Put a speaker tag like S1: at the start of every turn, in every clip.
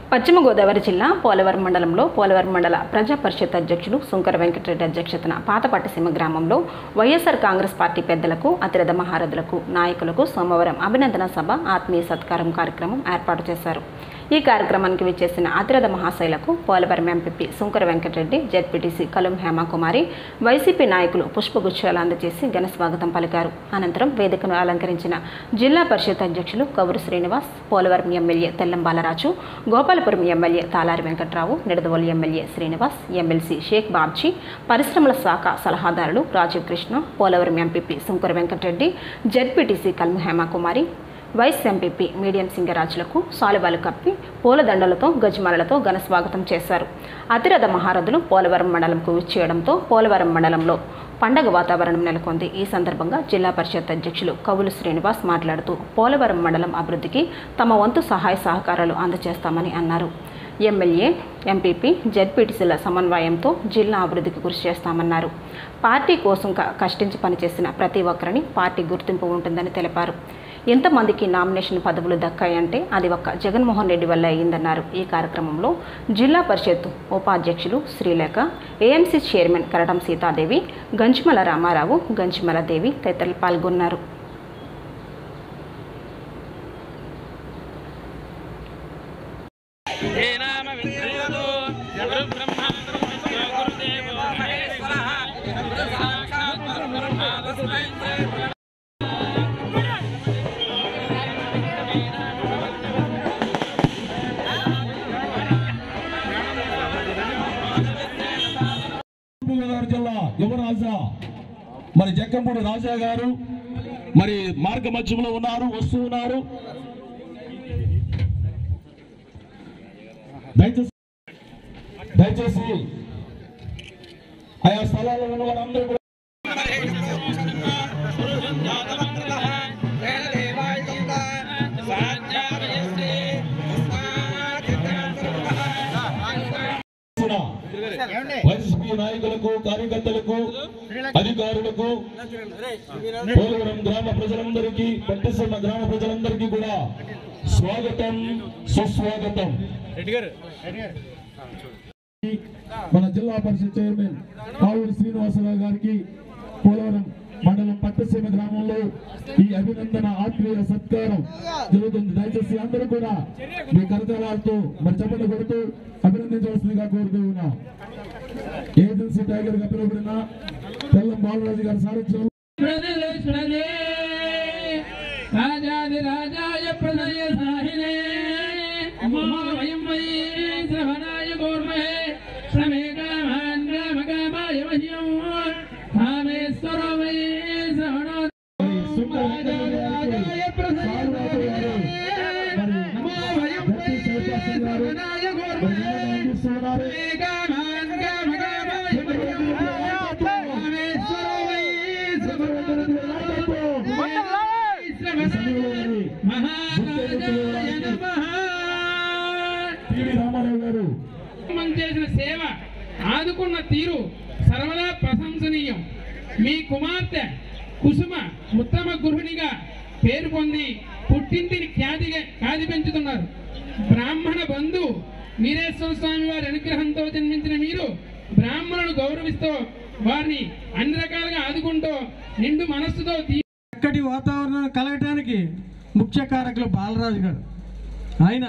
S1: పశ్చిమ గోదావరి జిల్లా పోలవరం మండలంలో పోలవరం మండల ప్రజా పరిషత్ అధ్యక్షులు సుంకర వెంకటరెడ్డి అధ్యక్షతన పాతపట్టిసీమ గ్రామంలో వైఎస్ఆర్ కాంగ్రెస్ పార్టీ పెద్దలకు అతిరథ మహారథులకు నాయకులకు సోమవారం అభినందన సభ ఆత్మీయ సత్కారం కార్యక్రమం ఏర్పాటు చేశారు ఈ కార్యక్రమానికి విచ్చేసిన అతిరథ మహాశైలకు Polavaram MP Sunkara Venkatareddy ZPTC Kalum Hemakumari YCP నాయకులు పుష్పగుచ్చాలు అందజేసి ఘన స్వాగతం పలికారు అనంతరం వేదికను అలంకరించిన జిల్లా పరిషత్ అధ్యక్షులు Kavuru Srinivas Polavaram MLA Tellam Balaraju Gopalapuram MLA Talari Venkatrao Nidadavolu MLA Srinivas MLC Sheikh Babji పరిశ్రమల శాఖ సలహాదారులు Rajiv Krishna Polavaram MPP Sunkara Venkatareddy ZPTC Kalmu Hemakumari vice MPP మీడియం సింగరాజులకు సాలువాలు కప్పి పూలదండలతో గజమాలలతో ఘన స్వాగతం చేశారు అతిరథ మహారథులు పోలవరం మండలంకు విచ్చేయడంతో పోలవరం మండలంలో పండగ వాతావరణం నెలకొంది ఈ సందర్భంగా జిల్లా పరిషత్ అధ్యక్షులు కవులు శ్రీనివాస్ మాట్లాడుతూ పోలవరం మండలం అభివృద్ధికి తమ వంతు సహాయ సహకారాలు అందజేస్తామని అన్నారు ఎమ్మెల్యే ఎంపీపీ జెడ్పీటీసీల సమన్వయంతో జిల్లా అభివృద్ధికి కృషి చేస్తామన్నారు పార్టీ కోసం క- కష్టించి పనిచేసిన ప్రతి ఒక్కరిని పార్టీ గుర్తింపు ఉంటుందని తెలిపారు ఎంతమందికి నామినేషన్ పదవులు దక్కాయంటే అది ఒక్క జగన్మోహన్ రెడ్డి వల్ల అయ్యిందన్నారు ఈ కార్యక్రమంలో జిల్లా పరిషత్ ఉపాధ్యక్షులు శ్రీలేఖ ఏఎంసీ చైర్మన్ కరటం సీతాదేవి గంచిమల రామారావు గంచిమల దేవి తదితరులు పాల్గొన్నారు
S2: हे नाम विष्णुतो गुरुब्रह्मा गुरुविष्णु गुरुदेवो महेश्वरः गुरुसाक्षात् परब्रह्मा तस्मै श्री गुरवे
S3: తూర్పుగోదావరి జిల్లా యువరాజా మరి జక్కంపూడి రాజా గారు మరి మార్గ మధ్యంలో ఉన్నారు వస్తూ ఉన్నారు దయచేసి దయచేసి ఆయా స్థలాల్లో ఉన్న వారందరూ కూడా చేసిన వైసీపీ నాయకులకు కార్యకర్తలకు అధికారులకు పోలవరం గ్రామ ప్రజలందరికీ పట్టిసీమ గ్రామ ప్రజలందరికీ కూడా స్వాగతం సుస్వాగతం మన జిల్లా పరిషత్ చైర్మన్ కావూరి శ్రీనివాసరావు గారికి పోలవరం మండలం పట్టసీమ గ్రామంలో ఈ అభినందన ఆత్మీయ సత్కారం జరుగుతుంది దయచేసి అందరూ కూడా మీ కరతాళాలతో మరి చెప్పండి కొడుతూ అభినందించవలసిందిగా కోరుతూ ఉన్నాం ఏజెన్సీ టైగర్ గా పిలువబడిన తెల్లం బాలరాజు గారి సారథ్యం
S2: రాజాదిరాజాయ ప్రదయ సాహినే వయం వై శ్రవణాయ గోర్మహే శ్రమే కామాన్ రామకామాయ మహ్యం కామేశ్వర వై శ్రవణో రాజాదిరాజాయ ప్రదయ సాహినే నమో వయం వై శ్రవణాయ గోర్మహే శ్రమే కామాన్ రామకామాయ మహ్యం కామేశ్వర వై మహారాజాయ నమః
S3: పివి రామారావు గారు
S2: మనం చేసిన సేవ ఆదుకున్న తీరు సర్వదా ప్రశంసనీయం మీ కుమార్తె కుసుమ ఉత్తమ గృహిణిగా పేరు పొంది పుట్టింటిని ఖ్యాతిగా ఖ్యాతి పెంచుతున్నారు బ్రాహ్మణ బంధు వీరేశ్వర స్వామి వారి అనుగ్రహంతో జన్మించిన మీరు బ్రాహ్మణులు గౌరవిస్తూ వారిని అన్ని రకాలుగా ఆదుకుంటూ నిండు మనస్సుతో తీ-
S4: చక్కటి వాతావరణం కలగటానికి ముఖ్య కారకులు బాలరాజు గారు ఆయన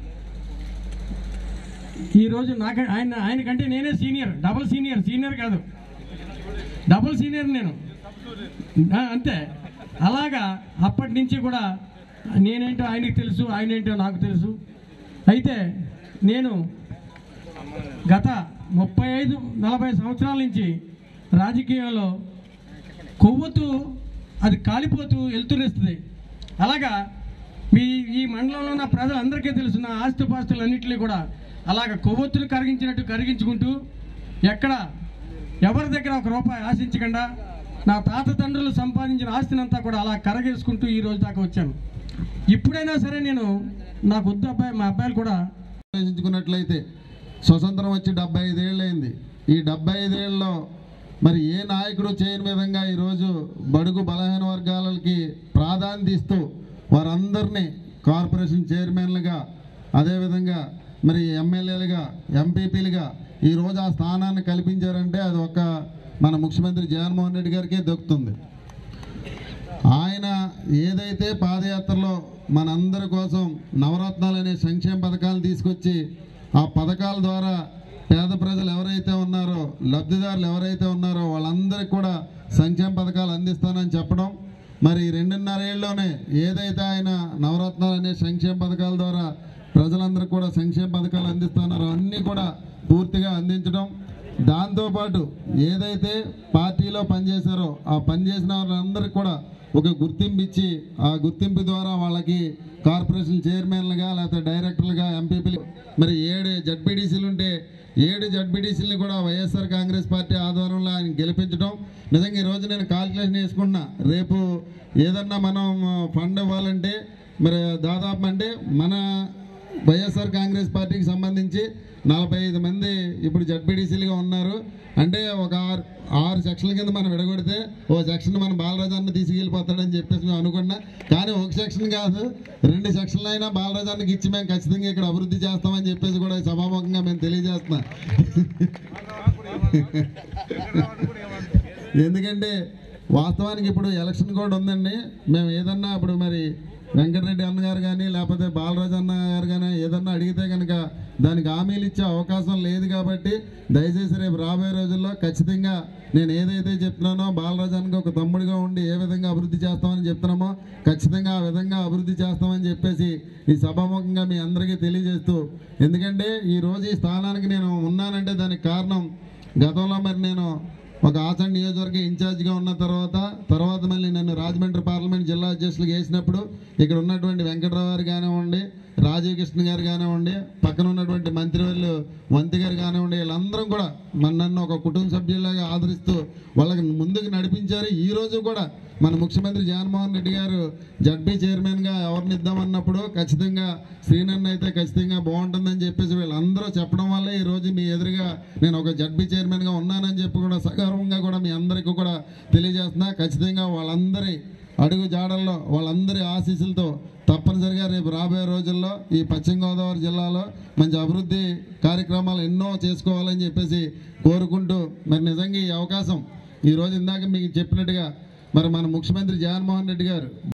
S4: ఈరోజు నాక ఆయన ఆయన కంటే నేనే సీనియర్ డబుల్ సీనియర్ సీనియర్ కాదు డబుల్ సీనియర్ నేను ఆ, అంతే అలాగా అప్పటి నుంచి కూడా నేనేంటో ఆయనకి తెలుసు ఆయన ఏంటో నాకు తెలుసు అయితే నేను గత ముప్పై ఐదు నలభై సంవత్సరాల నుంచి రాజకీయంలో కొవ్వొత్తు అది కాలిపోతూ వెళ్తురేస్తుంది అలాగా మీ ఈ మండలంలో ఉన్న ప్రజలందరికీ తెలుసు నా ఆస్తిపాస్తులు అన్నింటినీ కూడా అలాగ కొవ్వొత్తులు కరిగించినట్టు కరిగించుకుంటూ ఎక్కడ ఎవరి దగ్గర ఒక రూపాయి ఆశించకుండా నా తాత తండ్రులు సంపాదించిన ఆస్తినంతా కూడా అలా కరగేసుకుంటూ ఈ రోజు దాకా వచ్చాను ఇప్పుడైనా సరే నేను నాకు వద్దు అబ్బాయి మా అబ్బాయిలు కూడా
S5: ఆలోచించుకున్నట్లయితే స్వతంత్రం వచ్చి డెబ్బై ఐదేళ్ళైంది ఈ డెబ్బై ఐదేళ్ళలో మరి ఏ నాయకుడు చేయని విధంగా ఈరోజు బడుగు బలహీన వర్గాలకి ప్రాధాన్యత ఇస్తూ వారందరినీ కార్పొరేషన్ చైర్మన్లుగా అదేవిధంగా మరి ఎమ్మెల్యేలుగా ఎంపీపీలుగా ఈరోజు ఆ స్థానాన్ని కల్పించారంటే అది ఒక మన ముఖ్యమంత్రి జగన్మోహన్ రెడ్డి గారికే దొక్కుతుంది ఆయన ఏదైతే పాదయాత్రలో మనందరి కోసం నవరత్నాలు అనే సంక్షేమ పథకాలు తీసుకొచ్చి ఆ పథకాల ద్వారా పేద ప్రజలు ఎవరైతే ఉన్నారో లబ్ధిదారులు ఎవరైతే ఉన్నారో వాళ్ళందరికీ కూడా సంక్షేమ పథకాలు అందిస్తానని చెప్పడం మరి ఈ రెండున్నరేళ్ళలోనే ఏదైతే ఆయన నవరత్నాలు అనే సంక్షేమ పథకాల ద్వారా ప్రజలందరికీ కూడా సంక్షేమ పథకాలు అందిస్తున్నారో అన్నీ కూడా పూర్తిగా అందించడం దాంతోపాటు ఏదైతే పార్టీలో పనిచేశారో ఆ పనిచేసిన వాళ్ళందరికీ కూడా ఒక గుర్తింపు ఇచ్చి ఆ గుర్తింపు ద్వారా వాళ్ళకి కార్పొరేషన్ చైర్మన్లుగా లేకపోతే డైరెక్టర్లుగా ఎంపీపీలు మరి ఏడు జడ్పీడీసీలు ఉంటే ఏడు జడ్పీడీసీలని కూడా వైఎస్ఆర్ కాంగ్రెస్ పార్టీ ఆధ్వర్యంలో ఆయన గెలిపించడం నిజంగా ఈరోజు నేను కాల్కులేషన్ వేసుకున్నా రేపు ఏదన్నా మనం ఫండ్ ఇవ్వాలంటే మరి దాదాపు అంటే మన వైఎస్ఆర్ కాంగ్రెస్ పార్టీకి సంబంధించి నలభై ఐదు మంది ఇప్పుడు జడ్పీడీసీలుగా ఉన్నారు అంటే ఒక ఆరు ఆరు సెక్షన్ల కింద మనం విడగొడితే ఓ సెక్షన్ మన బాలరాజాన్ని తీసుకెళ్ళిపోతాడని చెప్పేసి మేము అనుకున్నా కానీ ఒక సెక్షన్ కాదు రెండు సెక్షన్లు అయినా బాలరాజానికి ఇచ్చి మేము ఖచ్చితంగా ఇక్కడ అభివృద్ధి చేస్తామని చెప్పేసి కూడా ఈ సభాముఖంగా మేము తెలియజేస్తున్నాం ఎందుకంటే వాస్తవానికి ఇప్పుడు ఎలక్షన్ కూడా ఉందండి మేము ఏదన్నా ఇప్పుడు మరి వెంకటరెడ్డి అన్నగారు కానీ లేకపోతే బాలరాజు అన్న గారు కానీ ఏదన్నా అడిగితే కనుక దానికి హామీలు ఇచ్చే అవకాశం లేదు కాబట్టి దయచేసి రేపు రాబోయే రోజుల్లో ఖచ్చితంగా నేను ఏదైతే చెప్తున్నానో బాలరాజు అన్నకి ఒక తమ్ముడిగా ఉండి ఏ విధంగా అభివృద్ధి చేస్తామని చెప్తున్నామో ఖచ్చితంగా ఆ విధంగా అభివృద్ధి చేస్తామని చెప్పేసి ఈ సభాముఖంగా మీ అందరికీ తెలియజేస్తూ ఎందుకంటే ఈ రోజు ఈ స్థానానికి నేను ఉన్నానంటే దానికి కారణం గతంలో మరి నేను ఒక ఆచండ్ నియోజకవర్గ ఇన్ఛార్జిగా ఉన్న తర్వాత తర్వాత మళ్ళీ నన్ను రాజమండ్రి పార్లమెంట్ జిల్లా అధ్యక్షులుగా వేసినప్పుడు ఇక్కడ ఉన్నటువంటి వెంకట్రావు గారు కానివ్వండి రాజీవ్ కృష్ణ గారు కానివ్వండి పక్కన ఉన్నటువంటి మంత్రివర్యులు వంతి గారు కానివ్వండి వీళ్ళందరం కూడా మన నన్ను ఒక కుటుంబ సభ్యులాగా ఆదరిస్తూ వాళ్ళకి ముందుకు నడిపించారు ఈ రోజు కూడా మన ముఖ్యమంత్రి జగన్మోహన్ రెడ్డి గారు జడ్పీ చైర్మన్గా ఎవరిని ఇద్దామన్నప్పుడు ఖచ్చితంగా శ్రీనన్ను అయితే ఖచ్చితంగా బాగుంటుందని చెప్పేసి వీళ్ళందరూ చెప్పడం వల్లే ఈ రోజు మీ ఎదురుగా నేను ఒక జడ్పీ చైర్మన్గా ఉన్నానని చెప్పి కూడా సగర్వంగా కూడా మీ అందరికీ కూడా తెలియజేస్తున్నా ఖచ్చితంగా వాళ్ళందరి అడుగు జాడల్లో వాళ్ళందరి ఆశీస్సులతో తప్పనిసరిగా రేపు రాబోయే రోజుల్లో ఈ పశ్చిమ గోదావరి జిల్లాలో మంచి అభివృద్ధి కార్యక్రమాలు ఎన్నో చేసుకోవాలని చెప్పేసి కోరుకుంటూ మరి నిజంగా ఈ అవకాశం ఈ రోజు ఇందాక మీకు చెప్పినట్టుగా మరి మన ముఖ్యమంత్రి జగన్మోహన్ రెడ్డి గారు